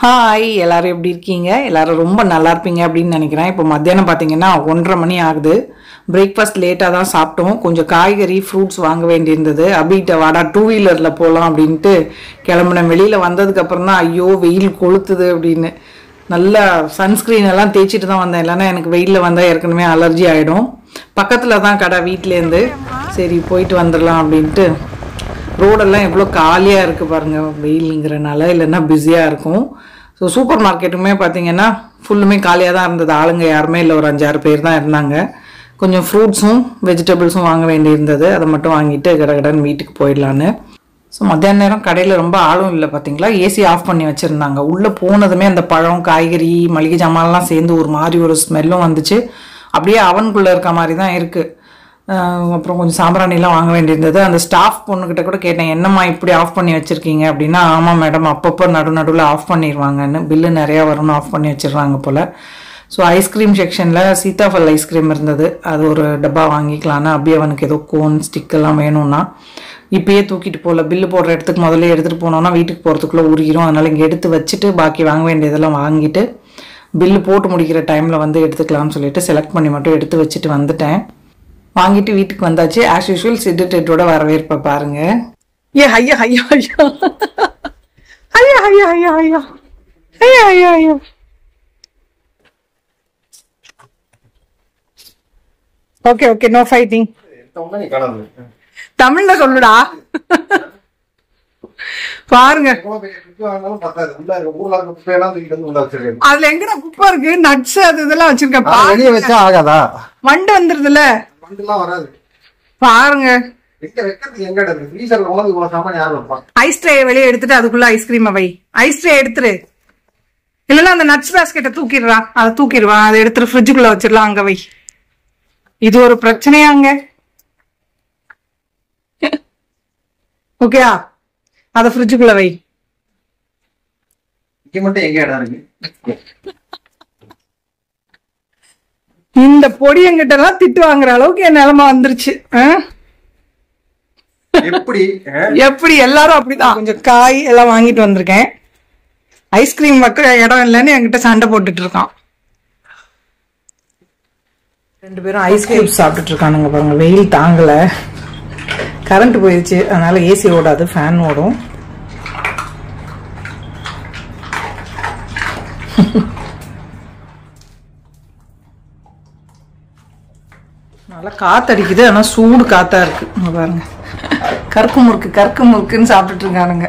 Hi எல்லாரும் எப்படி இருக்கீங்க எல்லாரும் ரொம்ப நல்லா இருப்பீங்க அப்படின்னு நினைக்கிறேன் இப்போ மத்தியானம் பார்த்தீங்கன்னா ஒன்றரை மணி ஆகுது பிரேக்ஃபாஸ்ட் லேட்டாக தான் சாப்பிட்டோம் கொஞ்சம் காய்கறி ஃப்ரூட்ஸ் வாங்க வேண்டியிருந்தது அபிகிட்ட வாடா டூ வீலரில் போகலாம் அப்படின்ட்டு கிளம்புனேன் வெளியில் வந்ததுக்கப்புறம் தான் ஐயோ வெயில் கொளுத்துது அப்படின்னு நல்லா சன்ஸ்க்ரீன் எல்லாம் தேய்ச்சிட்டு தான் வந்தேன் இல்லைன்னா எனக்கு வெயிலில் வந்தால் ஏற்கனவே அலர்ஜி ஆகிடும் பக்கத்தில் தான் கடை வீட்டிலேருந்து சரி போயிட்டு வந்துடலாம் அப்படின்ட்டு ரோடெல்லாம் எவ்வளோ காலியாக இருக்குது பாருங்கள் வெயிலுங்கிறனால இல்லைன்னா பிஸியாக இருக்கும் ஸோ சூப்பர் மார்க்கெட்டுமே பார்த்தீங்கன்னா ஃபுல்லுமே காலியாக தான் இருந்தது ஆளுங்க யாருமே இல்லை ஒரு அஞ்சாறு பேர் தான் இருந்தாங்க கொஞ்சம் ஃப்ரூட்ஸும் வெஜிடபிள்ஸும் வாங்க வேண்டியிருந்தது அதை மட்டும் வாங்கிட்டு கடகடன்னு வீட்டுக்கு போயிடலான்னு ஸோ மத்தியான நேரம் கடையில் ரொம்ப ஆளும் இல்லை பார்த்தீங்களா ஏசி ஆஃப் பண்ணி வச்சுருந்தாங்க உள்ளே போனதுமே அந்த பழம் காய்கறி மளிகை ஜாமான்லாம் சேர்ந்து ஒரு மாதிரி ஒரு ஸ்மெல்லும் வந்துச்சு அப்படியே அவனுக்குள்ளே இருக்க மாதிரி தான் இருக்குது ஆஹ் அப்புறம் கொஞ்சம் சாம்பிராணிலாம் வாங்க வேண்டியிருந்தது அந்த ஸ்டாஃப் பொண்ணுக்கிட்ட கூட கேட்டேன் என்னம்மா இப்படி ஆஃப் பண்ணி வச்சுருக்கீங்க அப்படின்னா ஆமாம் மேடம் அப்பப்போ நடு நடுவில் ஆஃப் பண்ணிடுவாங்கன்னு பில்லு நிறையா வரும்னு ஆஃப் பண்ணி வச்சிடுறாங்க போல் ஸோ ஐஸ்கிரீம் செக்ஷனில் சீதாஃபல் ஐஸ்கிரீம் இருந்தது அது ஒரு டப்பா வாங்கிக்கலான்னு அப்படியே அவனுக்கு ஏதோ கோன் ஸ்டிக் எல்லாம் வேணும்னா இப்பயே தூக்கிட்டு போகல பில்லு போடுற இடத்துக்கு முதல்ல எடுத்துகிட்டு போனோன்னா வீட்டுக்கு போகிறதுக்குள்ளே உருகிரும் அதனால் இங்கே எடுத்து வச்சுட்டு பாக்கி வாங்க வேண்டியதெல்லாம் வாங்கிட்டு பில்லு போட்டு முடிக்கிற டைமில் வந்து எடுத்துக்கலாம்னு சொல்லிட்டு செலக்ட் பண்ணி மட்டும் எடுத்து வச்சுட்டு வந்துட்டேன் வாங்கிட்டு வீட்டுக்கு வந்தாச்சு ஆஸ் யூஷுவல் சிட்டு டெட்டோட வரவேற்பை பாருங்க ஏ ஐயா ஐயா ஐயா ஐயா ஐயா ஐயா ஐயா ஐயா ஐயா ஐயா ஓகே ஓகே நோ ஃபைட்டிங் தமிழ்ல சொல்லுடா பாருங்க அதுல எங்கடா குப்பை இருக்கு நட்ஸ் அது இதெல்லாம் வச்சிருக்கேன் பா- வெளியே வச்சா ஆகாதா வண்டு வந்துருதுல வண்டுலாம் வராது பாருங்க எங்க வைக்கிறதுக்கு எங்க இருக்கு ஃப்ரீசர்ல உலகம் இவ்வளவு சாமான் யாரும் வைப்பான் ஐஸ் ட்ரே வெளியே எடுத்துட்டு அதுக்குள்ள ஐஸ்கிரீம் வை ஐஸ் ட்ரே எடுத்துரு இல்லைன்னா அந்த நட்ஸ் பாஸ்கெட்டை தூக்கிடுறா அதை தூக்கிடுவான் அதை எடுத்துட்டு ஃப்ரிட்ஜுக்குள்ள வச்சிடலாம் அங்க வை இது ஒரு பிரச்சனையாங்க ஓகேயா அதை ஃப்ரிட்ஜுக்குள்ள வை இங்க மட்டும் எங்க இடம் இருக்கு இந்த பொடியங்கிட்ட எல்லாம் திட்டு வாங்குற அளவுக்கு என் நிலைமை வந்துருச்சு ஆ? எப்படி அஹ்? எப்படி எல்லாரும் அப்படிதான் கொஞ்சம் காய் எல்லாம் வாங்கிட்டு வந்திருக்கேன் ஐஸ்கிரீம் வைக்கிற இடம் இல்லைன்னு என்கிட்ட சண்டை போட்டுட்டு இருக்கான் ரெண்டு பேரும் ஐஸ்கிரீம் சாப்பிட்டுட்டு இருக்கானுங்க பாருங்க வெயில் தாங்கல கரண்ட் போயிடுச்சு அதனால ஏசி ஓடாது ஃபேன் ஓடும் நல்லா காத்தடிக்குது ஆனா சூடு காத்தா இருக்கு இங்க பாருங்க கருக்கு முறுக்கு கருக்கு முறுக்குன்னு சாப்பிட்டுட்டு இருக்கானுங்க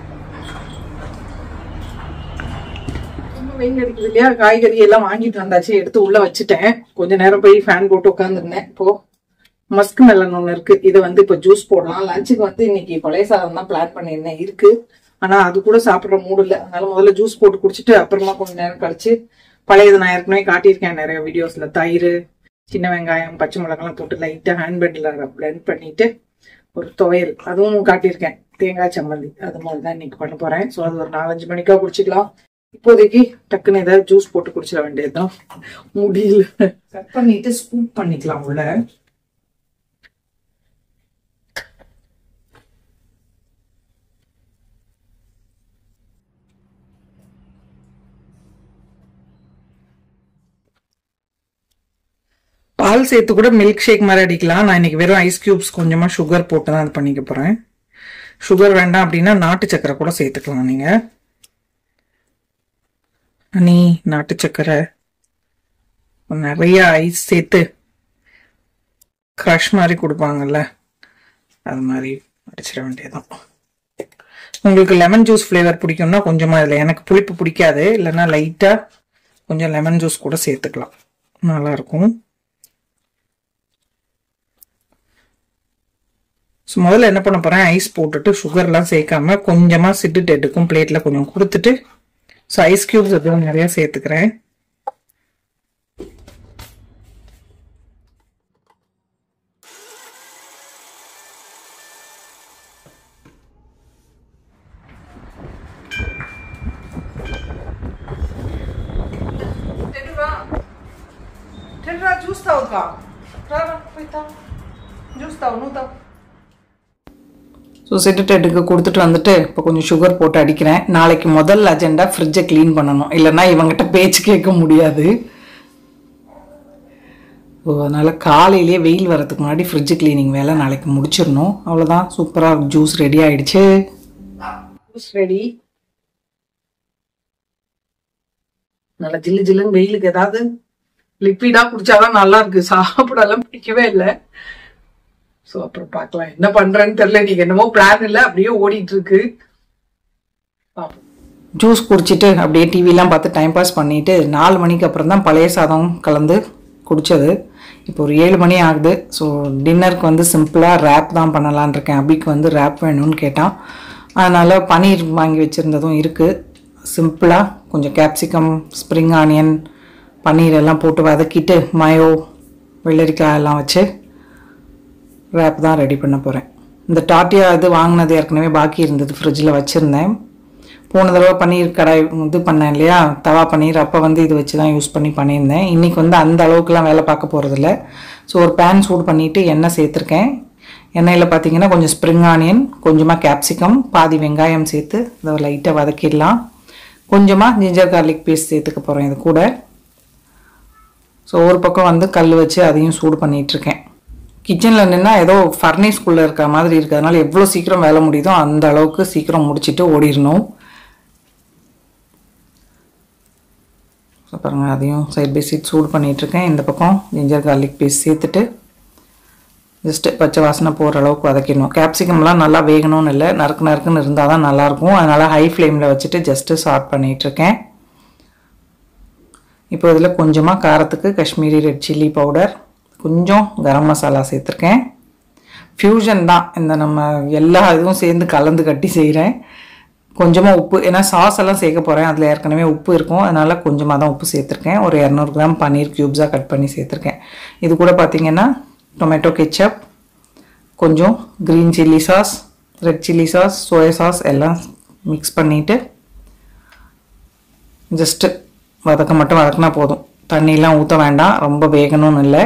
ரொம்ப வெயில் அடிக்குது இல்லையா காய்கறி எல்லாம் வாங்கிட்டு வந்தாச்சு எடுத்து உள்ள வச்சுட்டேன் கொஞ்ச நேரம் போய் ஃபேன் போட்டு உட்காந்துருந்தேன் இப்போ மஸ்க் மெலன் ஒன்று இருக்கு இதை வந்து இப்போ ஜூஸ் போடலாம் லஞ்சுக்கு வந்து இன்னைக்கு பழைய சாதம் தான் பிளான் பண்ணியிருந்தேன் இருக்கு ஆனா அது கூட சாப்பிடுற மூடு இல்லை அதனால முதல்ல ஜூஸ் போட்டு குடிச்சிட்டு அப்புறமா கொஞ்ச நேரம் கழிச்சு பழையது நான் ஏற்கனவே காட்டியிருக்கேன் நிறைய வீடியோஸ்ல தயிர் சின்ன வெங்காயம் பச்சை மிளகாலாம் போட்டு லைட்டா ஹேண்ட் பெட்ல பிளெண்ட் பண்ணிட்டு ஒரு துவையல் அதுவும் காட்டியிருக்கேன் தேங்காய் சம்மந்தி அது மாதிரி தான் இன்னைக்கு பண்ண போறேன் ஸோ அது ஒரு நாலஞ்சு மணிக்கா குடிச்சிக்கலாம் இப்போதைக்கு டக்குன்னு ஏதாவது ஜூஸ் போட்டு குடிச்சிட வேண்டியதுதான் முடியல கட் பண்ணிட்டு ஸ்கூப் பண்ணிக்கலாம் உள்ள பால் சேர்த்து கூட மில்க் ஷேக் மாதிரி அடிக்கலாம் நான் இன்னைக்கு வெறும் ஐஸ் கியூப்ஸ் கொஞ்சமா சுகர் போட்டு தான் அது பண்ணிக்க போறேன் சுகர் வேண்டாம் அப்படின்னா நாட்டு சக்கரை கூட சேர்த்துக்கலாம் நீங்க ஹனி நாட்டு சக்கரை நிறைய ஐஸ் சேர்த்து க்ரஷ் மாதிரி கொடுப்பாங்கல்ல அது மாதிரி அடிச்சிட வேண்டியதுதான் உங்களுக்கு லெமன் ஜூஸ் ஃப்ளேவர் பிடிக்கும்னா கொஞ்சமா இதில் எனக்கு புளிப்பு பிடிக்காது இல்லைன்னா லைட்டா கொஞ்சம் லெமன் ஜூஸ் கூட சேர்த்துக்கலாம் நல்லா இருக்கும் ஸோ முதல்ல என்ன பண்ண போறேன் ஐஸ் போட்டுட்டு சுகர்லாம் சேர்க்காம கொஞ்சமா சிட்டு டெட்டுக்கும் பிளேட்ல கொஞ்சம் கொடுத்துட்டு ஸோ ஐஸ் கியூப்ஸ் எதுவும் நிறைய சேர்த்துக்கிறேன் जूस था उसका जूस था नू था ஸோ சிட்டுட்டெட்டுக்கு கொடுத்துட்டு வந்துட்டு இப்போ கொஞ்சம் சுகர் போட்டு அடிக்கிறேன் நாளைக்கு முதல் அஜெண்டா ஃப்ரிட்ஜை க்ளீன் பண்ணணும் இல்லைன்னா இவங்ககிட்ட பேச்சு கேட்க முடியாது ஸோ அதனால் காலையிலேயே வெயில் வரதுக்கு முன்னாடி ஃப்ரிட்ஜ் க்ளீனிங் வேலை நாளைக்கு முடிச்சிடணும் அவ்வளோதான் சூப்பராக ஜூஸ் ரெடி ஆயிடுச்சு ஜூஸ் ரெடி நல்லா ஜில்லு ஜில்லுன்னு வெயிலுக்கு ஏதாவது லிக்விடா குடிச்சாதான் நல்லா இருக்கு சாப்பிடலாம் பிடிக்கவே இல்லை ஸோ அப்புறம் பார்க்கலாம் என்ன பண்றேன்னு தெரியல நீங்க என்னமோ பிளான் இல்லை அப்படியே ஓடிட்டு இருக்கு ஜூஸ் குடிச்சிட்டு அப்படியே டிவிலாம் பார்த்து டைம் பாஸ் பண்ணிட்டு நாலு மணிக்கு அப்புறம் தான் பழைய சாதம் கலந்து குடிச்சது இப்போ ஒரு ஏழு மணி ஆகுது ஸோ டின்னருக்கு வந்து சிம்பிளாக ரேப் தான் பண்ணலான் இருக்கேன் அபிக்கு வந்து ரேப் வேணும்னு கேட்டான் அதனால் பன்னீர் வாங்கி வச்சுருந்ததும் இருக்குது சிம்பிளாக கொஞ்சம் கேப்சிகம் ஸ்ப்ரிங் ஆனியன் பன்னீர் எல்லாம் போட்டு வதக்கிட்டு மயோ வெள்ளரிக்காய் எல்லாம் வச்சு ரேப் தான் ரெடி பண்ண போகிறேன் இந்த டாட்டியா இது வாங்கினது ஏற்கனவே பாக்கி இருந்தது ஃப்ரிட்ஜில் வச்சுருந்தேன் போன தடவை பன்னீர் கடாய் இது பண்ணேன் இல்லையா தவா பன்னீர் அப்போ வந்து இது வச்சு தான் யூஸ் பண்ணி பண்ணியிருந்தேன் இன்றைக்கி வந்து அந்த அளவுக்குலாம் வேலை பார்க்க போகிறதில்ல ஸோ ஒரு பேன் சூடு பண்ணிவிட்டு எண்ணெய் சேர்த்துருக்கேன் எண்ணெயில் பார்த்தீங்கன்னா கொஞ்சம் ஸ்ப்ரிங் ஆனியன் கொஞ்சமாக கேப்சிகம் பாதி வெங்காயம் சேர்த்து அதை லைட்டாக வதக்கிடலாம் கொஞ்சமாக ஜிஞ்சர் கார்லிக் பேஸ்ட் சேர்த்துக்க போகிறேன் இது கூட ஸோ ஒரு பக்கம் வந்து கல் வச்சு அதையும் சூடு பண்ணிகிட்ருக்கேன் கிச்சனில் நின்னா ஏதோ ஃபர்னேஸ்குள்ளே இருக்க மாதிரி இருக்கிறதுனால எவ்வளோ சீக்கிரம் வேலை முடியுதோ அந்த அளவுக்கு சீக்கிரம் முடிச்சுட்டு ஓடிடணும் ஸோ பாருங்கள் அதையும் சைட் பை சைட் சூடு பண்ணிகிட்ருக்கேன் இந்த பக்கம் ஜிஞ்சர் கார்லிக் பேஸ்ட் சேர்த்துட்டு ஜஸ்ட்டு பச்சை வாசனை போகிற அளவுக்கு வதக்கிடணும் கேப்சிகம்லாம் நல்லா வேகணும்னு இல்லை நறுக்கு நறுக்குன்னு இருந்தால் தான் நல்லாயிருக்கும் அதனால் ஹை ஃப்ளேமில் வச்சுட்டு ஜஸ்ட்டு சாட் பண்ணிகிட்ருக்கேன் இப்போ இதில் கொஞ்சமாக காரத்துக்கு காஷ்மீரி ரெட் சில்லி பவுடர் கொஞ்சம் கரம் மசாலா சேர்த்துருக்கேன் ஃப்யூஷன் தான் இந்த நம்ம எல்லா இதுவும் சேர்ந்து கலந்து கட்டி செய்கிறேன் கொஞ்சமாக உப்பு ஏன்னா சாஸ் எல்லாம் சேர்க்க போகிறேன் அதில் ஏற்கனவே உப்பு இருக்கும் அதனால் கொஞ்சமாக தான் உப்பு சேர்த்துருக்கேன் ஒரு இரநூறு கிராம் பன்னீர் க்யூப்ஸாக கட் பண்ணி சேர்த்துருக்கேன் இது கூட பார்த்திங்கன்னா டொமேட்டோ கெச்சப் கொஞ்சம் green chilli sauce red chilli sauce soya sauce எல்லாம் மிக்ஸ் பண்ணிவிட்டு ஜஸ்ட்டு வதக்க மட்டும் வதக்கினா போதும் தண்ணியெலாம் ஊற்ற வேண்டாம் ரொம்ப வேகணும்னு இல்லை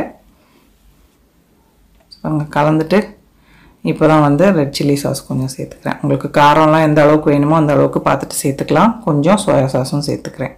அங்கே கலந்துட்டு இப்போ தான் வந்து ரெட் சில்லி சாஸ் கொஞ்சம் சேர்த்துக்கிறேன் உங்களுக்கு காரம்லாம் எந்த அளவுக்கு வேணுமோ அந்த அளவுக்கு பார்த்துட்டு சேர்த்துக்கலாம் கொஞ்சம் சோயா சாஸும் சேர்த்துக்கிறேன்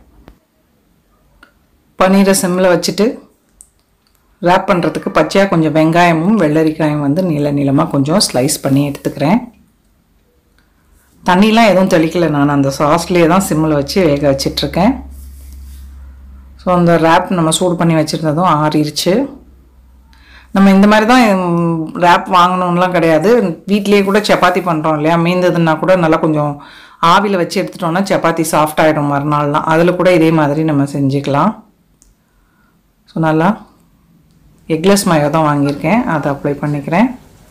பன்னீரை சிம்மில் வச்சுட்டு ரேப் பண்ணுறதுக்கு பச்சையாக கொஞ்சம் வெங்காயமும் வெள்ளரிக்காயும் வந்து நீள நீளமாக கொஞ்சம் ஸ்லைஸ் பண்ணி எடுத்துக்கிறேன் தண்ணிலாம் எதுவும் தெளிக்கல நான் அந்த சாஸ்லேயே தான் சிம்மில் வச்சு வேக வச்சிட்ருக்கேன் ஸோ அந்த ரேப் நம்ம சூடு பண்ணி வச்சுருந்ததும் ஆறிடுச்சு நம்ம இந்த மாதிரி தான் ரேப் வாங்கணும்லாம் கிடையாது வீட்லேயே கூட சப்பாத்தி பண்ணுறோம் இல்லையா மீந்ததுன்னா கூட நல்லா கொஞ்சம் ஆவியில் வச்சு எடுத்துட்டோம்னா சப்பாத்தி சாஃப்ட் ஆகிடும் மறுநாள்லாம் அதில் கூட இதே மாதிரி நம்ம செஞ்சுக்கலாம் ஸோ நல்லா எக்லெஸ் மயோ தான் வாங்கியிருக்கேன் அதை அப்ளை பண்ணிக்கிறேன்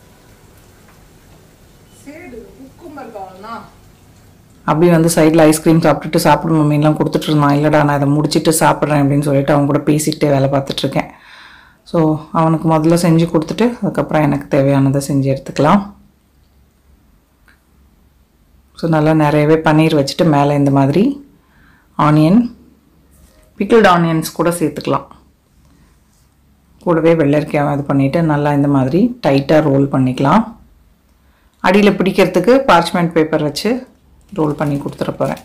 அப்படி வந்து சைடில் ஐஸ்கிரீம் சாப்பிட்டுட்டு சாப்பிடு மம்மின்லாம் கொடுத்துட்டு இருந்தான் இல்லைடா நான் இதை முடிச்சுட்டு சாப்பிட்றேன் அப்படின்னு சொல்லிட்டு அவங்க கூட பேசிக்கிட்டே வேலை பார்த்துட்ருக்கேன் ஸோ அவனுக்கு முதல்ல செஞ்சு கொடுத்துட்டு அதுக்கப்புறம் எனக்கு தேவையானதை செஞ்சு எடுத்துக்கலாம் ஸோ நல்லா நிறையவே பன்னீர் வச்சுட்டு மேலே இந்த மாதிரி ஆனியன் பிக்கிள்டு ஆனியன்ஸ் கூட சேர்த்துக்கலாம் கூடவே வெள்ளரிக்காய் இது பண்ணிவிட்டு நல்லா இந்த மாதிரி டைட்டாக ரோல் பண்ணிக்கலாம் அடியில் பிடிக்கிறதுக்கு பார்ச்மெண்ட் பேப்பர் வச்சு ரோல் பண்ணி கொடுத்துட போகிறேன்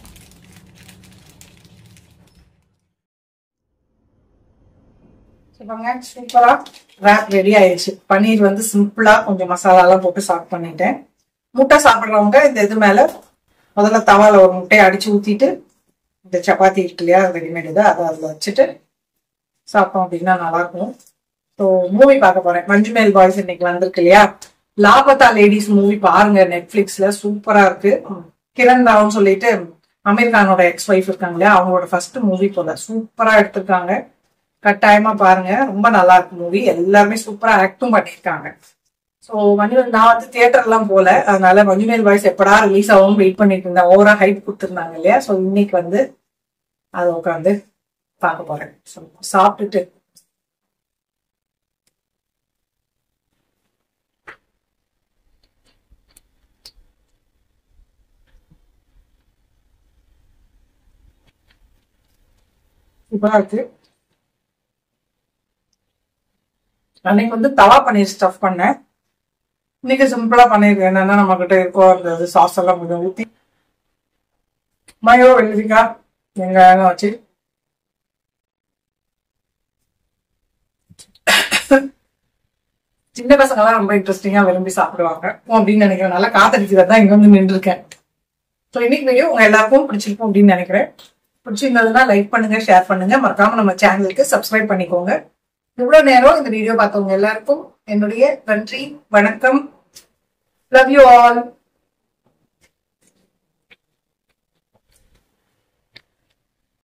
சூப்பரா ரேப் ரெடி ஆயிடுச்சு பன்னீர் வந்து சிம்பிளா கொஞ்சம் மசாலாலாம் போட்டு சாப்பிட் பண்ணிட்டேன் முட்டை சாப்பிட்றவங்க இந்த இது மேல முதல்ல தவால ஒரு முட்டையை அடிச்சு ஊத்திட்டு இந்த சப்பாத்தி இருக்கு இல்லையா ரெடிமேட் இது அதை அதில் வச்சுட்டு சாப்பிட்டோம் அப்படின்னா நல்லா இருக்கும் ஸோ மூவி பார்க்க போறேன் மஞ்சுமேல் பாய்ஸ் இன்னைக்கு வந்திருக்கு இல்லையா லாபத்தா லேடிஸ் மூவி பாருங்க நெட்ஃபிளிக்ஸ்ல சூப்பரா இருக்கு கிரண் ராவ்னு சொல்லிட்டு அமீர் கானோட எக்ஸ் ஒய்ஃப் இருக்காங்க இல்லையா அவங்களோட ஃபர்ஸ்ட் மூவி போல சூப்பரா எடுத்திருக்காங்க கட்டாயமா பாருங்க ரொம்ப நல்லா இருக்கு மூவி எல்லாருமே சூப்பரா ஆக்டும் பண்ணியிருக்காங்க ஸோ மஞ்சுமேல் நான் வந்து தியேட்டர் எல்லாம் போல அதனால மஞ்சுமேல் வாய்ஸ் எப்படா ரிலீஸ் ஆகும் வெயிட் பண்ணிட்டு இருந்தேன் ஓவரா ஹைப் கொடுத்துருந்தாங்க இல்லையா ஸோ இன்னைக்கு வந்து அதை உட்காந்து பார்க்க போறேன் So, சாப்பிட்டுட்டு சூப்பரா இருக்கு அன்னைக்கு வந்து தவா பன்னீர் ஸ்டஃப் பண்ணேன் இன்னைக்கு சிம்பிளா பண்ணிருக்கேன் என்னன்னா நம்ம கிட்ட இருக்கோ அந்த சாஸ் எல்லாம் கொஞ்சம் ஊத்தி மயோ வெள்ளரிக்காய் வெங்காயம் வச்சு சின்ன பசங்க எல்லாம் ரொம்ப இன்ட்ரெஸ்டிங்கா விரும்பி சாப்பிடுவாங்க அப்படின்னு நினைக்கிறனால காத்தடிக்கிறது தான் இங்க வந்து நின்று இருக்கேன் ஸோ இன்னைக்கு வீடியோ உங்க எல்லாருக்கும் பிடிச்சிருக்கும் அப்படின்னு நினைக்கிறேன் பிடிச்சிருந்ததுன்னா லைக் பண்ணுங்க ஷேர் பண்ணுங்க மறக்காம நம்ம சேனலுக்கு சப்ஸ்கிரைப் பண்ணிக்கோங்க இவ்வளவு நேரம் இந்த வீடியோ பார்த்தவங்க எல்லாருக்கும் என்னுடைய நன்றி வணக்கம் லவ் யூ ஆல்